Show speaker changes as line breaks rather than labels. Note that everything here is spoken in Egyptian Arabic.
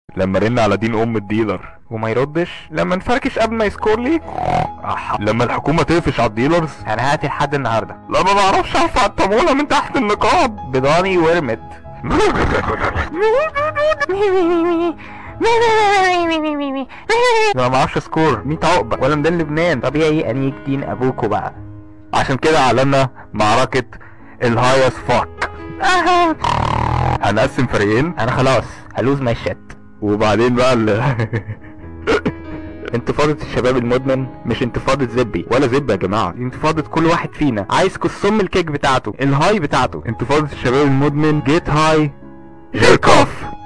لما رن على دين ام الديلر
وما يردش لما نفركش قبل ما يسكور لي
أح. لما الحكومة تقفش على الديلرز
انا هاتي لحد النهارده
لا ما بعرفش ارفع الطابونة من تحت النقاب
بضاني ورمت انا ما اعرفش سكور 100 عقبه ولا ميدان لبنان طبيعي انيك دين ابوكوا بقى
عشان كده اعلنا معركة الهايس فاك هنقسم فريقين
انا خلاص هلوز ماي شت
وبعدين بقى ال...
انتفاضة الشباب المدمن مش انتفاضة زبي
ولا زب يا جماعة
دي انتفاضة كل واحد فينا عايز كسم الكيك بتاعته الهاي بتاعته
انتفاضة الشباب المدمن جيت هاي جيرك اوف